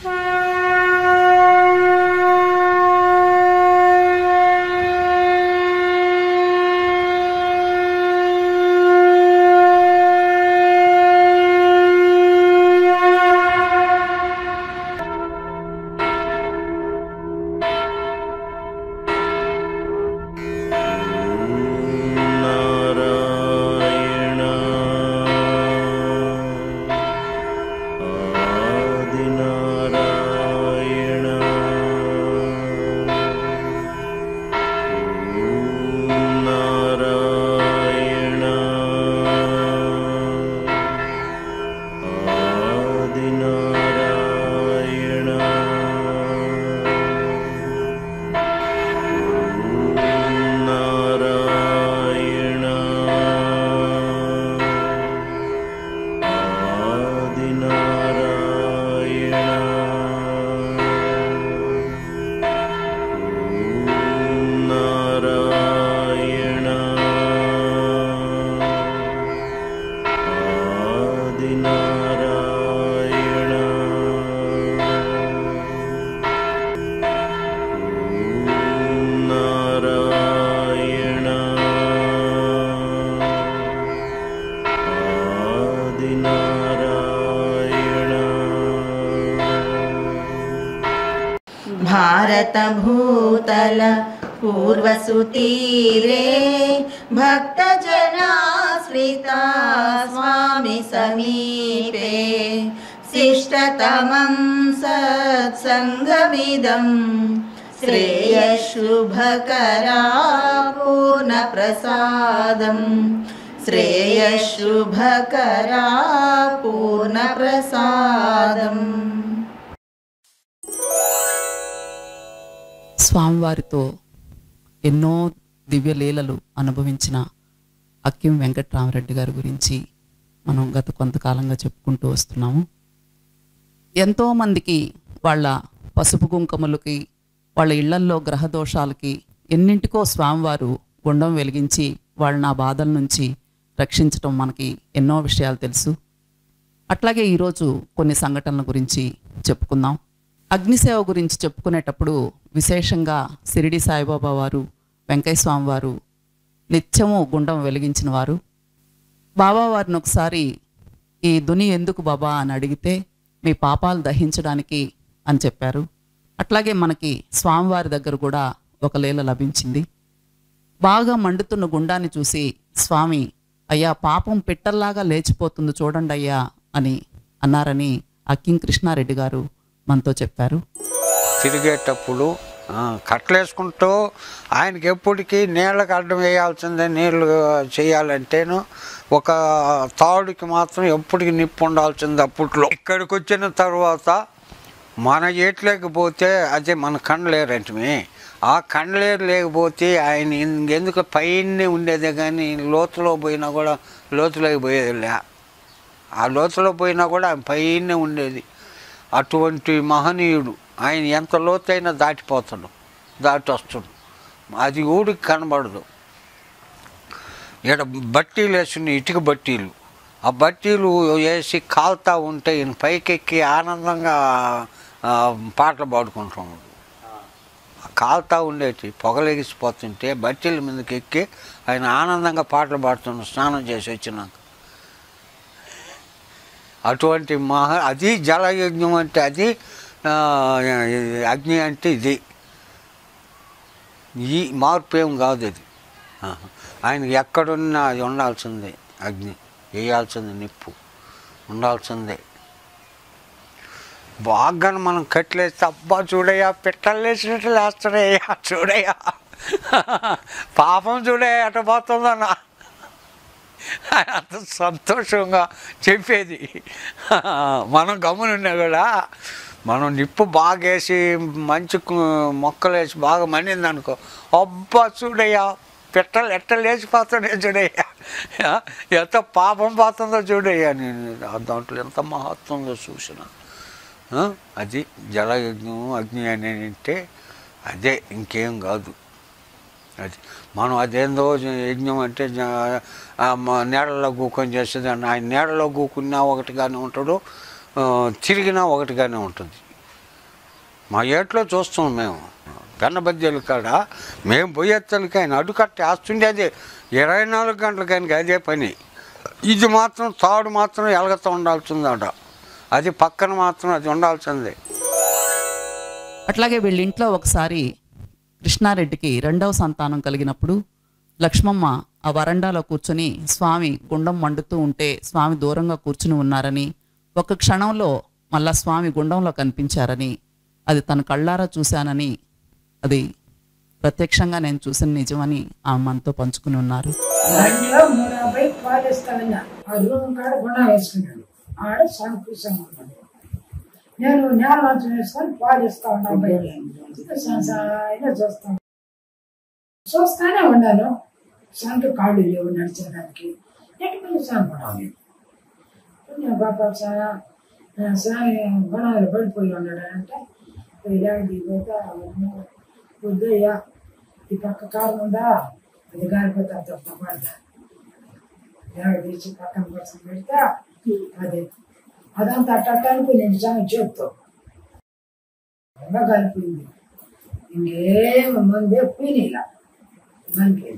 నారాయణ ఆదినారాయణ నారాయణ ఆదినారాయణ నారాయణ ఆదినారాయణ నారాయణ ఆదినారాయణ నారాయణ ఆదినారాయణ भारतभूतल पूर्वसुतीरे भक्तजनाश्रिता स्वामि समीपे शिष्टतमं सत्सङ्गमिदं श्रेयशुभकरा पूर्णप्रसादम् श्रेयशुभकरा पूर्णप्रसादम् స్వామివారితో ఎన్నో దివ్య లీలలు అనుభవించిన అక్కిం వెంకట్రామరెడ్డి గారి గురించి మనం గత కొంతకాలంగా చెప్పుకుంటూ వస్తున్నాము ఎంతోమందికి వాళ్ళ పసుపు కుంకుమలకి వాళ్ళ ఇళ్లల్లో గ్రహ దోషాలకి ఎన్నింటికో స్వామివారు గుండం వెలిగించి వాళ్ళని ఆ బాధల నుంచి రక్షించటం మనకి ఎన్నో విషయాలు తెలుసు అట్లాగే ఈరోజు కొన్ని సంఘటనల గురించి చెప్పుకుందాం అగ్నిసేవ గురించి చెప్పుకునేటప్పుడు విశేషంగా సిరిడి సాయిబాబా వారు వెంకయ్య స్వామి వారు నిత్యము గుండం వెలిగించిన వారు బాబా వారిని ఒకసారి ఈ దుని ఎందుకు బాబా అని అడిగితే మీ పాపాలు దహించడానికి అని చెప్పారు అట్లాగే మనకి స్వామివారి దగ్గర కూడా ఒక లీల లభించింది బాగా మండుతున్న గుండాన్ని చూసి స్వామి అయ్యా పాపం పిట్టల్లాగా లేచిపోతుంది చూడండి అయ్యా అని అన్నారని అక్కిం కృష్ణారెడ్డి గారు మనతో చెప్పారు తిరిగేటప్పుడు ఆ, కట్టలేసుకుంటూ ఆయనకి ఎప్పటికీ నీళ్ళకి అడ్డం వేయాల్సిందే నీళ్ళు చేయాలంటేను ఒక తాడుకి మాత్రం ఎప్పటికి నిప్పు ఉండాల్సింది అప్పట్లో ఇక్కడికి వచ్చిన తర్వాత మన ఏట్లోకి పోతే అదే మన కండలేరంటమే ఆ కండలేరు లేకపోతే ఆయన ఎందుకు పైనే ఉండేదే కానీ లోతులో పోయినా కూడా లోతులోకి పోయేదిలే ఆ లోతులో పోయినా కూడా ఆయన పైనే ఉండేది అటువంటి మహనీయుడు ఆయన ఎంత లోతైనా దాటిపోతాడు దాటి వస్తాడు అది ఊడికి కనబడదు ఇక్కడ బట్టీలు వేసిన ఇటుక బట్టీలు ఆ బట్టీలు వేసి కాలుతా ఉంటే ఈయన పైకెక్కి ఆనందంగా ఆ, పాటలు పాడుకుంటున్నాడు కాలుతా ఉండేటి పొగలెగిసిపోతుంటే బట్టీల మీదకి ఎక్కి ఆయన ఆనందంగా పాటలు పాడుతున్నాడు స్నానం చేసి వచ్చినాక అటువంటి మహా అది జలయజ్ఞం అంటే అది ఆ, అగ్ని అంటే ఇది ఈ మార్పు ఏం కాదు అది ఆహా. ఆయనకి ఎక్కడున్నా అది ఉండాల్సిందే అగ్ని వేయాల్సిందే నిప్పు ఉండాల్సిందే బాగా మనం కట్లేస్తే అబ్బా చూడయ్యా పిట్టలు లేచినట్టు లేస్తాడయ్యా చూడయ్యా పాపం చూడయ్యా ఎట పోతుందన్నా అంత సంతోషంగా చెప్పేది మనం గమనున్నా కూడా మనం నిప్పు బాగా వేసి మంచి కు- మొక్కలు వేసి బాగా మండింది అనుకో అబ్బా చూడయ్యా పెట్టలు ఎట్ట లేచిపోతాడే చూడయ్యా ఆ, ఎంత పాపం పోతుందో చూడయ్యా నేను ఆ దాంట్లో ఎంత మహత్వం ఉందో చూసిన ఆ, అది జలయజ్ఞం అగ్ని అని అంటే అదే ఇంకేం కాదు అది మనం అదేందో యజ్ఞం అంటే జ- ఆ మ- నీడలో కూకొని చేసేదాన్ని ఆయన నీడలో కూకున్నా ఒకటిగానే ఉంటాడు ఆ, తిరిగినా ఒకటిగానే ఉంటుంది మా ఏట్లో చూస్తాం మేము పెన్నబద్దెల కాడ మేము పోయేత్తలకి ఆయన అడ్డుకట్టి వేస్తుండేది ఇరవై నాలుగు గంటలకైనా అదే పని ఇది మాత్రం తాడు మాత్రం ఎలగతా ఉండాల్సిందట అది పక్కన మాత్రం అది ఉండాల్సిందే అట్లాగే వీళ్ళ ఇంట్లో ఒకసారి కృష్ణారెడ్డికి రెండవ సంతానం కలిగినప్పుడు లక్ష్మమ్మ ఆ వరండాలో కూర్చొని స్వామి గుండం మండుతూ ఉంటే స్వామి దూరంగా కూర్చుని ఉన్నారని ఒక క్షణంలో మళ్ళా స్వామి గుండంలో కనిపించారని అది తన కళ్ళారా చూశానని అది ప్రత్యక్షంగా నేను చూసిన నిజమని ఆమె మనతో పంచుకుని ఉన్నారు దాంట్లో మూడు అబ్బాయి పాలు ఇస్తానన్నా ఆ రూమ్ కాడ గుణ వేసుకున్నాడు ఆడ సాగు కూర్చొని ఉన్నాడు నేను నేల మంచం వేసుకొని పాలు ఇస్తా ఉన్నా అబ్బాయి సంసారంగా చూస్తాను చూస్తానే ఉన్నాను సంటు కాళ్ళు లేవు నడిచేదానికి ఎటు పోయి సాగుపడాలి కొంచెం పాప స్వామి గుణాలు పడిపోయి ఉన్నాడు అంటే ఇలాంటి పోతే వద్దయ్యా ఈ పక్క కారు ఉందా అది గాలిపోతే తప్ప పడదా ఎవరు తీసి పక్కన కోసం పెడితే అదే అదంతా అట్ట అనుకుని నేను చాలా చెప్తావు బాగా కలిపింది ఇంకేం ముందే పోయినా మనకి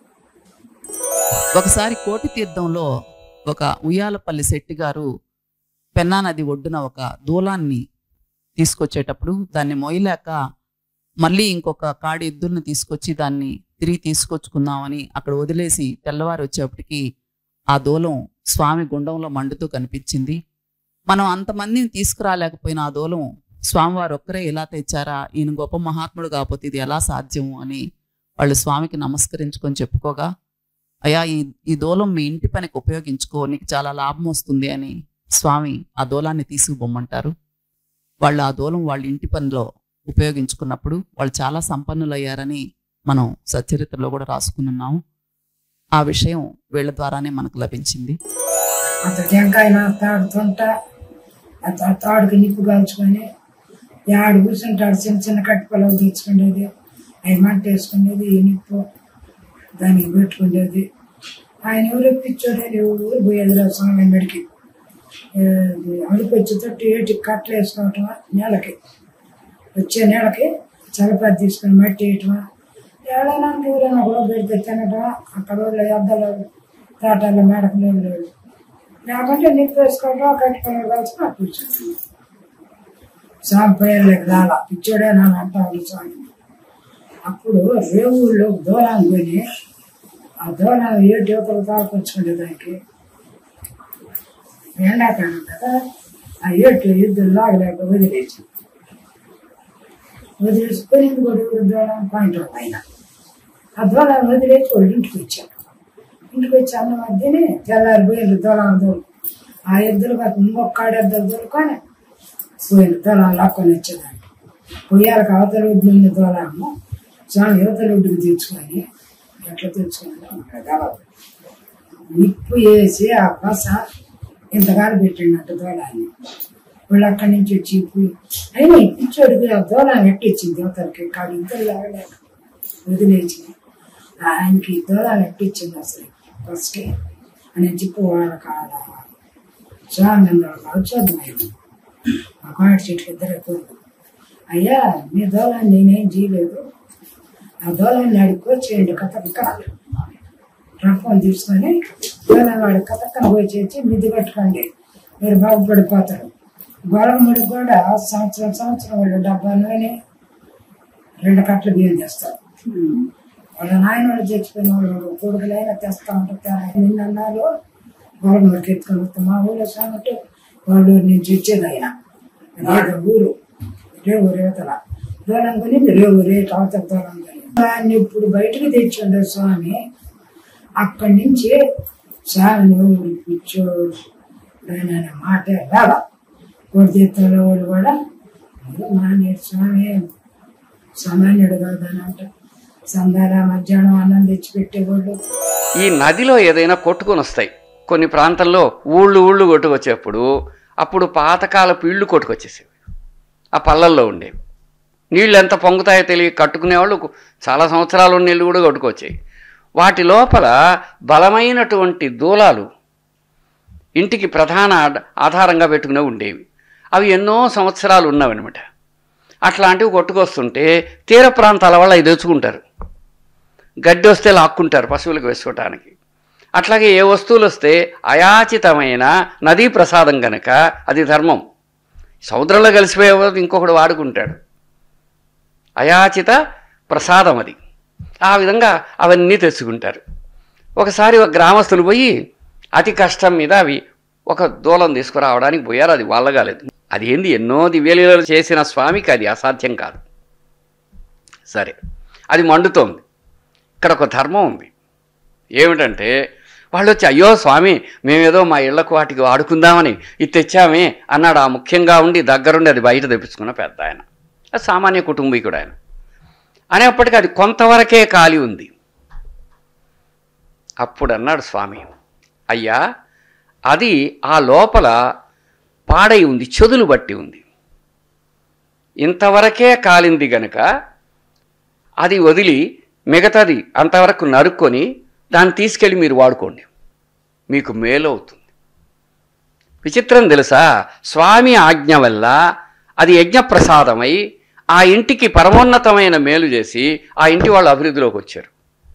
ఒకసారి కోటి తీర్థంలో ఒక ఉయ్యాలపల్లి శెట్టి గారు పెన్నా నది ఒడ్డున ఒక దూలాన్ని తీసుకొచ్చేటప్పుడు దాన్ని మోయలేక మళ్ళీ ఇంకొక కాడి ఎద్దుల్ని తీసుకొచ్చి దాన్ని తిరిగి తీసుకొచ్చుకుందామని అక్కడ వదిలేసి తెల్లవారు వచ్చేప్పటికి ఆ దూలం స్వామి గుండంలో మండుతూ కనిపించింది మనం అంతమందిని తీసుకురాలేకపోయిన ఆ దూలం స్వామివారు ఒక్కరే ఎలా తెచ్చారా ఈయన గొప్ప మహాత్ముడు కాకపోతే ఇది ఎలా సాధ్యము అని వాళ్ళు స్వామికి నమస్కరించుకొని చెప్పుకోగా అయ్యా ఈ ఈ దూలం మీ ఇంటి పనికి ఉపయోగించుకో నీకు చాలా లాభం వస్తుంది అని స్వామి ఆ దూలాన్ని తీసుకుపోమ్మంటారు వాళ్ళు ఆ దూలం వాళ్ళ ఇంటి పనిలో ఉపయోగించుకున్నప్పుడు వాళ్ళు చాలా సంపన్నులయ్యారని మనం సచరిత్రలో కూడా రాసుకున్నాము ఆ విషయం వీళ్ళ ద్వారానే మనకు లభించింది అంత టెంకాయ తాడుతుంటా ఆ తా- తాడుకి నిప్పు కాల్చుకొని ఆడు కూర్చుంటాడు చిన్న చిన్న కట్టి పొలం తెచ్చుకునేది అవి మంట వేసుకునేది ఈ నిప్పు దానికి పెట్టుకునేది ఆయన ఎవరు పిచ్చోడే ఎవరు పోయేది లేదు స్వామి మెడికి అడుపు వచ్చేటట్టు ఏటి కట్టలు వేసుకోవటమా నెలకి వచ్చే నెలకి చలపతి తీసుకొని మట్టి వేయటమా ఏడైనా ఎవరైనా కూడా పెడితే తినటమా అక్కడ వాళ్ళు అద్దలు తోటల్లో మేడకు లేదు లేకుంటే నిప్పు వేసుకోవటం కట్టుకొని కాల్చుకొని అప్పుడు కూర్చుంటాం స్వామి పేర్లకు రాలా పిచ్చోడే నన్ను అంటాడు స్వామి అప్పుడు రేవుల్లో దూరాన్ని కొని ఆ దూరాన్ని ఏ దేవతలు తాకొచ్చుకునే దానికి ఎండాకాలం కదా ఆ ఏట్లు ఇద్దరు లాగలేక వదిలేసి వదిలేసుకొని ఇంకోటి దూరం పాయింట్ పైన ఆ దూరాన్ని వదిలేసి వాళ్ళు ఇంటికి వచ్చారు ఇంటికి వచ్చి అన్న మధ్యనే తెల్లారి పోయిన దూరం దూరం ఆ ఇద్దరు కాక ఇంకొక ఇద్దరు దూరుకొని పోయిన దూరం లాక్కొని వచ్చేదాన్ని పొయ్యాలకు అవతల ఒడ్డు ఉన్న దూరము స్వామి యువతల ఒడ్డుకు తెచ్చుకొని ఎట్లా తెచ్చుకొని నిప్పు వేసి ఆ బస ఇంతకాలం పెట్టినట్టు దూలాన్ని వాళ్ళు అక్కడి నుంచి వచ్చి ఇప్పుడు అయినా ఈ పిచ్చోడికి ఆ దూలం ఎట్టిచ్చింది యువతలకి కాదు ఇద్దరు లాగలేక వదిలేసి ఆయనకి దూరం ఎట్టిచ్చింది అసలు ఫస్ట్ అని చెప్పి వాళ్ళ కాడ స్వామి అందరూ ఔషధమైంది ఆ కోటి చెట్లు ఇద్దరు ఎక్కువ అయ్యా మీ దూరాన్ని నేనేం చేయలేదు ఆ దూరాన్ని అడుక్కొచ్చేయండి కథక్క రఫం తీసుకొని దూరం వాడి కథక్కన పోయి చేసి మిద్ది కట్టుకోండి మీరు బాగుపడిపోతారు గొడవముడికి కూడా సంవత్సరం సంవత్సరం వాళ్ళు డబ్బా నూనె రెండు కట్టలు బియ్యం తెస్తారు వాళ్ళ నాయన వాళ్ళు చచ్చిపోయిన వాళ్ళు కొడుకులైనా తెస్తా ఉంటారు నిన్న అన్నారు గొడవముడికి ఎత్తుకొని వస్తాం మా ఊళ్ళో సాగట్టు వాళ్ళు నుంచి వచ్చేది ఆయన అదే ఊరు రే ఊరేతల దూరం కొని రే ఊరే అవతల దూరం కొని దాన్ని ఇప్పుడు బయటకు తెచ్చిండు స్వామి అక్కడి నుంచి స్వామిని ఊరు కూర్చోడు అనే మాట రావా కొడితీర్థంలో వాళ్ళు కూడా "ఏదో మానేడు స్వామి సామాన్యుడు కాదని అంట సందాల మధ్యాహ్నం అన్నం తెచ్చి పెట్టేవాళ్ళు ఈ నదిలో ఏదైనా కొట్టుకొని వస్తాయి కొన్ని ప్రాంతాల్లో ఊళ్ళు ఊళ్ళు కొట్టుకొచ్చేప్పుడు అప్పుడు పాతకాలపు ఇళ్ళు కొట్టుకొచ్చేసేవి ఆ పల్లల్లో ఉండేవి నీళ్ళు ఎంత పొంగుతాయో తెలియ కట్టుకునేవాళ్ళు చాలా సంవత్సరాలు ఉన్న నీళ్ళు కూడా కొట్టుకొచ్చాయి వాటి లోపల బలమైనటువంటి దూలాలు ఇంటికి ప్రధాన ఆధ- ఆధారంగా పెట్టుకునే ఉండేవి అవి ఎన్నో సంవత్సరాలు ఉన్నవన్నమాట అట్లాంటివి కొట్టుకొస్తుంటే తీర ప్రాంతాల వాళ్ళు అవి తెచ్చుకుంటారు గడ్డి వస్తే లాక్కుంటారు పశువులకు వేసుకోవటానికి అట్లాగే ఏ వస్తువులు వస్తే అయాచితమైన నదీ ప్రసాదం గనక అది ధర్మం సముద్రంలో కలిసిపోయే వరకు ఇంకొకడు వాడుకుంటాడు అయాచిత ప్రసాదం అది ఆ విధంగా అవన్నీ తెచ్చుకుంటారు ఒకసారి ఒక గ్రామస్తులు పోయి అతి కష్టం మీద అవి ఒక దూలం తీసుకురావడానికి పోయారు అది వాళ్ళగాలేదు అది ఏంది ఎన్నో దివ్యలీలలు చేసిన స్వామికి అది అసాధ్యం కాదు సరే అది మండుతోంది ఇక్కడ ఒక ధర్మం ఉంది ఏమిటంటే వాళ్ళు వచ్చి అయ్యో స్వామి మేమేదో మా ఇళ్లకు వాటికి వాడుకుందామని ఇది తెచ్చామే అన్నాడు ఆ ముఖ్యంగా ఉండి దగ్గరుండి అది బయట తెప్పించుకున్న పెద్ద ఆయన అది సామాన్య కుటుంబీకుడు ఆయన అనేప్పటికీ అది కొంతవరకే ఖాళీ ఉంది అప్పుడు అన్నాడు స్వామి అయ్యా అది ఆ లోపల పాడై ఉంది చెదులు బట్టి ఉంది ఇంతవరకే కాలింది గనక అది వదిలి మిగతాది అంతవరకు నరుక్కొని దాన్ని తీసుకెళ్ళి మీరు వాడుకోండి మీకు మేలు అవుతుంది విచిత్రం తెలుసా స్వామి ఆజ్ఞ వల్ల అది యజ్ఞప్రసాదమై ఆ ఇంటికి పరమోన్నతమైన మేలు చేసి ఆ ఇంటి వాళ్ళు అభివృద్ధిలోకి వచ్చారు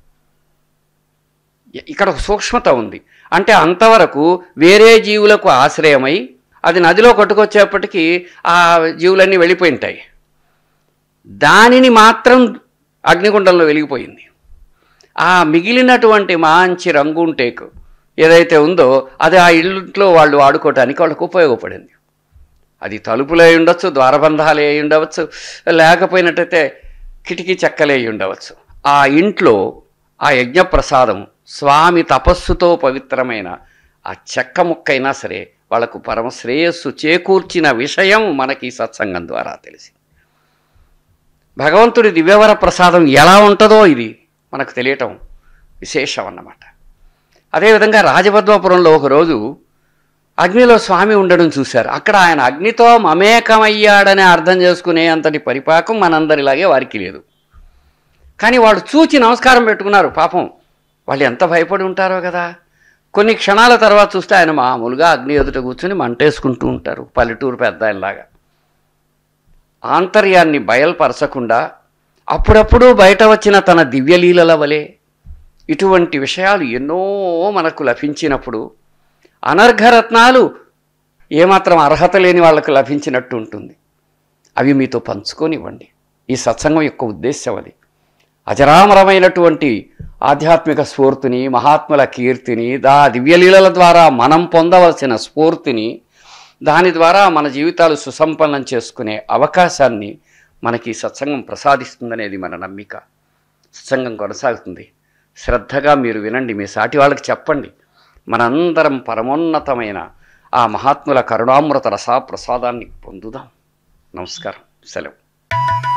ఇక్కడ ఒక సూక్ష్మత ఉంది అంటే అంతవరకు వేరే జీవులకు ఆశ్రయమై అది నదిలో కొట్టుకొచ్చేప్పటికీ ఆ జీవులన్నీ వెళ్ళిపోయి ఉంటాయి దానిని మాత్రం అగ్నిగుండంలో వెలిగిపోయింది ఆ మిగిలినటువంటి మంచి రంగుంటేకు ఏదైతే ఉందో అది ఆ ఇంట్లో వాళ్ళు వాడుకోవటానికి వాళ్ళకు ఉపయోగపడింది అది తలుపులు అయి ఉండొచ్చు ద్వారబంధాలు అయి ఉండవచ్చు లేకపోయినట్టయితే కిటికీ చెక్కలే అయి ఉండవచ్చు ఆ ఇంట్లో ఆ యజ్ఞప్రసాదం స్వామి తపస్సుతో పవిత్రమైన ఆ చెక్క ముక్కైనా సరే వాళ్ళకు పరమ శ్రేయస్సు చేకూర్చిన విషయం మనకి ఈ సత్సంగం ద్వారా తెలిసి భగవంతుడి దివ్యవర ప్రసాదం ఎలా ఉంటుందో ఇది మనకు తెలియటం విశేషం అన్నమాట అదేవిధంగా రాజపద్మపురంలో ఒకరోజు అగ్నిలో స్వామి ఉండడం చూశారు అక్కడ ఆయన అగ్నితో మమేకమయ్యాడని అర్థం చేసుకునే అంతటి పరిపాకం మనందరిలాగే వారికి లేదు కానీ వాళ్ళు చూచి నమస్కారం పెట్టుకున్నారు పాపం వాళ్ళు ఎంత భయపడి ఉంటారో కదా కొన్ని క్షణాల తర్వాత చూస్తే ఆయన మామూలుగా అగ్ని ఎదుట కూర్చొని మంటేసుకుంటూ ఉంటారు పల్లెటూరు పెద్ద ఆయనలాగా ఆంతర్యాన్ని బయల్పరచకుండా అప్పుడప్పుడు బయట వచ్చిన తన దివ్యలీలల వలె ఇటువంటి విషయాలు ఎన్నో మనకు లభించినప్పుడు అనర్ఘరత్నాలు ఏమాత్రం అర్హత లేని వాళ్ళకు లభించినట్టు ఉంటుంది అవి మీతో పంచుకొనివ్వండి ఈ సత్సంగం యొక్క ఉద్దేశం అది అజరామరమైనటువంటి ఆధ్యాత్మిక స్ఫూర్తిని మహాత్ముల కీర్తిని దా దివ్యలీలల ద్వారా మనం పొందవలసిన స్ఫూర్తిని దాని ద్వారా మన జీవితాలు సుసంపన్నం చేసుకునే అవకాశాన్ని మనకి ఈ సత్సంగం ప్రసాదిస్తుందనేది మన నమ్మిక సత్సంగం కొనసాగుతుంది శ్రద్ధగా మీరు వినండి మీ సాటి వాళ్ళకి చెప్పండి మనందరం పరమోన్నతమైన ఆ మహాత్ముల కరుణామృత రసా ప్రసాదాన్ని పొందుదాం నమస్కారం సెలవు